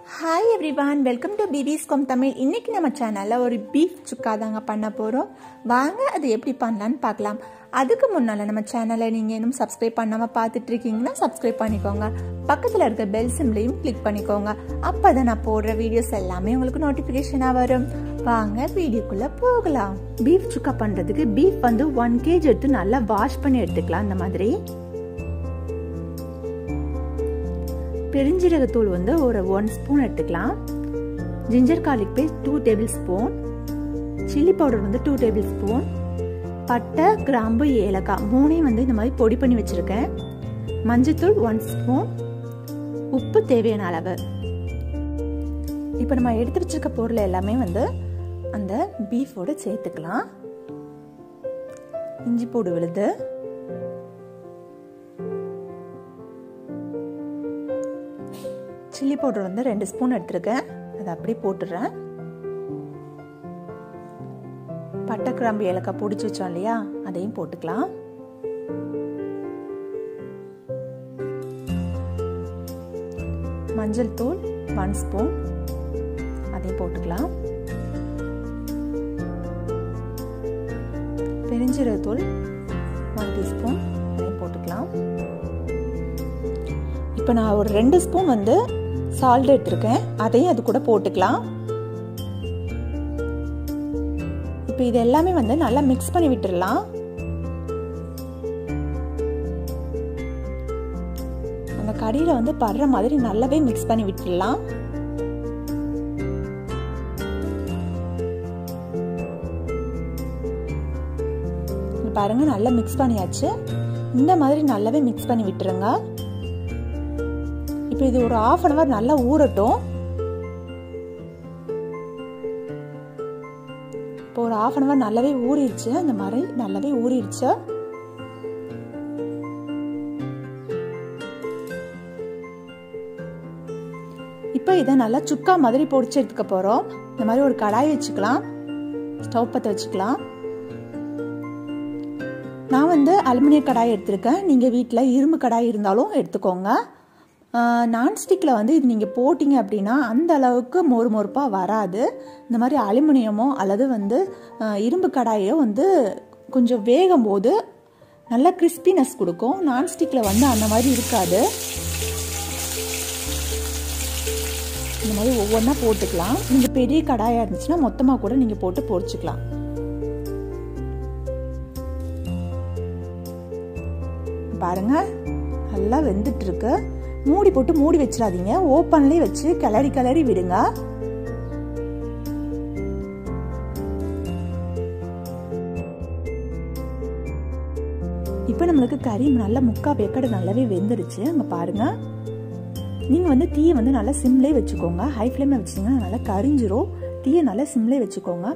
hi everyone welcome to பிபிஸ் கொம் தமிழ் இன்னைக்கு நம்ம சேனலில் ஒரு பீஃப் சுக்கா தாங்க பண்ண போகிறோம் வாங்க அது எப்படி பண்ணலான்னு பார்க்கலாம் அதுக்கு முன்னால் நம்ம சேனலை நீங்கள் இன்னும் சப்ஸ்கிரைப் பண்ணாமல் பார்த்துட்டு இருக்கீங்கன்னா சப்ஸ்கிரைப் பண்ணிக்கோங்க பக்கத்தில் இருக்க பெல் சிம்லையும் கிளிக் பண்ணிக்கோங்க அப்போ தான் நான் போடுற வீடியோஸ் எல்லாமே உங்களுக்கு நோட்டிஃபிகேஷனாக வரும் வாங்க வீடியோக்குள்ளே போகலாம் பீஃப் சுக்கா பண்ணுறதுக்கு பீஃப் வந்து ஒன் கேஜி எடுத்து நல்லா வாஷ் பண்ணி எடுத்துக்கலாம் இந்த மாதிரி பெருஞ்சீரகத்தூள் வந்து ஒரு ஒன் ஸ்பூன் எடுத்துக்கலாம் ginger garlic paste two tablespoon chilli powder வந்து டூ டேபிள் ஸ்பூன் பட்டை கிராம்பு ஏலக்காய் மூணையும் வந்து இந்த மாதிரி பொடி பண்ணி வச்சுருக்கேன் மஞ்சத்தூள் ஒன் ஸ்பூன் உப்பு தேவையான அளவு இப்போ நம்ம எடுத்து வச்சிருக்க பொருள் எல்லாமே வந்து அந்த பீஃபோடு சேர்த்துக்கலாம் இஞ்சி பூடு விழுது சில்லி பவுடர் வந்து ரெண்டு ஸ்பூன் எடுத்திருக்கேன் அதை அப்படியே போட்டுடுறேன் பட்டை கிராம்பு ஏலக்காய் பிடிச்சி வச்சோம் இல்லையா அதையும் போட்டுக்கலாம் மஞ்சள் தூள் ஒன் ஸ்பூன் அதையும் போட்டுக்கலாம் பெருஞ்சீரகத்தூள் ஒன் டீஸ்பூன் அதையும் போட்டுக்கலாம் இப்போ நான் ஒரு ரெண்டு ஸ்பூன் வந்து சால்ட் எடுத்திருக்கேன் அதையும் அது கூட போட்டுக்கலாம் இப்போ இது எல்லாமே வந்து நல்லா மிக்ஸ் பண்ணி விட்டுடலாம் அந்த கடியில் வந்து படுற மாதிரி நல்லாவே மிக்ஸ் பண்ணி விட்டுடலாம் பாருங்க நல்லா மிக்ஸ் பண்ணியாச்சு இந்த மாதிரி நல்லாவே மிக்ஸ் பண்ணி விட்டுருங்க இப்போ இது ஒரு ஆஃப் அன் ஹவர் நல்லா ஊறட்டும் இப்போ ஒரு ஆஃப் அன் ஹவர் நல்லாவே ஊறிடுச்சு அந்த மாதிரி நல்லாவே ஊறிடுச்சு இப்போ இதை நல்லா சுக்கா மாதிரி பொடிச்சு எடுத்துக்க போகிறோம் இந்த மாதிரி ஒரு கடாய் வச்சுக்கலாம் ஸ்டவ் பற்ற வச்சுக்கலாம் நான் வந்து அலுமினிய கடாய் எடுத்திருக்கேன் நீங்கள் வீட்டில் இரும்பு கடாய் இருந்தாலும் எடுத்துக்கோங்க நான்ஸ்டிக்கில் வந்து இது நீங்கள் போட்டிங்க அப்படின்னா அந்த அளவுக்கு மொறு மொறுப்பாக வராது இந்த மாதிரி அலுமினியமோ அல்லது வந்து இரும்பு கடாயோ வந்து கொஞ்சம் வேகும் போது நல்ல கிறிஸ்பினஸ் கொடுக்கும் நான்ஸ்டிக்கில் வந்து அந்த மாதிரி இருக்காது இந்த மாதிரி ஒவ்வொன்றா போட்டுக்கலாம் நீங்கள் பெரிய கடாயாக இருந்துச்சுன்னா மொத்தமாக கூட நீங்கள் போட்டு பொரிச்சுக்கலாம் பாருங்க நல்லா வெந்துட்டு இருக்கு மூடி போட்டு மூடி வச்சிடாதீங்க ஓப்பன்லேயே வச்சு கிளறி கிளறி விடுங்க இப்போ நம்மளுக்கு கறி நல்லா முக்கா வேக்கடை நல்லாவே வெந்துருச்சு அங்கே பாருங்க நீங்கள் வந்து தீயை வந்து நல்லா சிம்லே வச்சுக்கோங்க ஹை ஃப்ளேமில் வச்சிங்கன்னா நல்லா கரிஞ்சிரும் தீயை நல்லா சிம்லே வச்சுக்கோங்க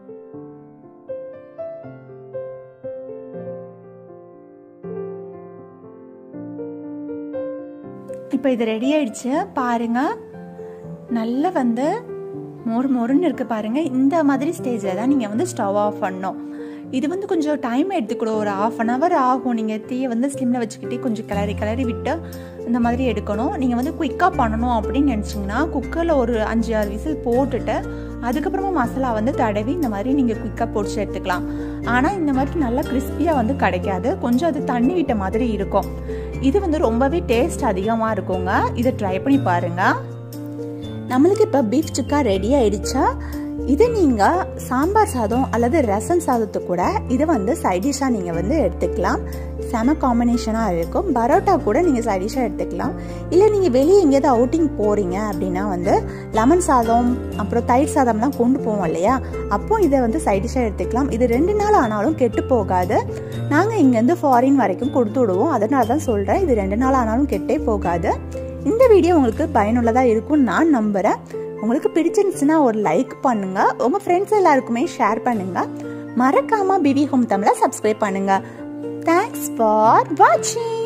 இப்போ இது ரெடி ஆயிடுச்சு பாருங்க நல்லா வந்து மொறு மொறுன்னு இருக்கு பாருங்க இந்த மாதிரி ஸ்டேஜில் தான் நீங்கள் வந்து ஸ்டவ் ஆஃப் பண்ணணும் இது வந்து கொஞ்சம் டைம் எடுத்துக்கூடும் ஒரு ஆஃப் அன் ஹவர் ஆகும் நீங்கள் தீயை வந்து ஸ்லிம்மில் வச்சுக்கிட்டே கொஞ்சம் கிளறி கிளறி விட்டு இந்த மாதிரி எடுக்கணும் நீங்கள் வந்து குயிக்காக பண்ணணும் அப்படின்னு நினச்சிங்கன்னா குக்கரில் ஒரு அஞ்சு ஆறு விசில் போட்டுட்டு அதுக்கப்புறமா மசாலா வந்து தடவி இந்த மாதிரி நீங்கள் குயிக்காக பொடிச்சு எடுத்துக்கலாம் ஆனால் இந்த மாதிரி நல்லா கிறிஸ்பியாக வந்து கிடைக்காது கொஞ்சம் அது தண்ணி விட்ட மாதிரி இருக்கும் இது வந்து ரொம்பவே டேஸ்ட் அதிகமாக இருக்குங்க இதை ட்ரை பண்ணி பாருங்கள் நம்மளுக்கு இப்போ பீஃப் சுக்கா ரெடி ஆயிடுச்சா இது நீங்கள் சாம்பார் சாதம் அல்லது ரசம் சாதத்தை கூட இதை வந்து சைடிஷாக நீங்கள் வந்து எடுத்துக்கலாம் செம காம்பினேஷனாக இருக்கும் பரோட்டா கூட நீங்கள் சைடிஷாக எடுத்துக்கலாம் இல்லை நீங்கள் வெளியே எங்கேயாவது அவுட்டிங் போகிறீங்க அப்படின்னா வந்து லெமன் சாதம் அப்புறம் தயிர் சாதம்லாம் கொண்டு போவோம் இல்லையா அப்போ இதை வந்து சைடிஷாக எடுத்துக்கலாம் இது ரெண்டு நாள் ஆனாலும் கெட்டு போகாது நாங்கள் இங்கேருந்து ஃபாரின் வரைக்கும் கொடுத்து விடுவோம் அதனால தான் சொல்கிறேன் இது ரெண்டு நாள் ஆனாலும் கெட்டே போகாது இந்த வீடியோ உங்களுக்கு பயனுள்ளதாக இருக்கும்னு நான் நம்புகிறேன் உங்களுக்கு பிடிச்சிருந்துச்சுன்னா ஒரு லைக் பண்ணுங்க உங்க ஃப்ரெண்ட்ஸ் எல்லாருக்குமே ஷேர் பண்ணுங்க மறக்காம பிபி ஹோம் தமிழை சப்ஸ்கிரைப் பண்ணுங்க தேங்க்ஸ் ஃபார் வாட்சிங்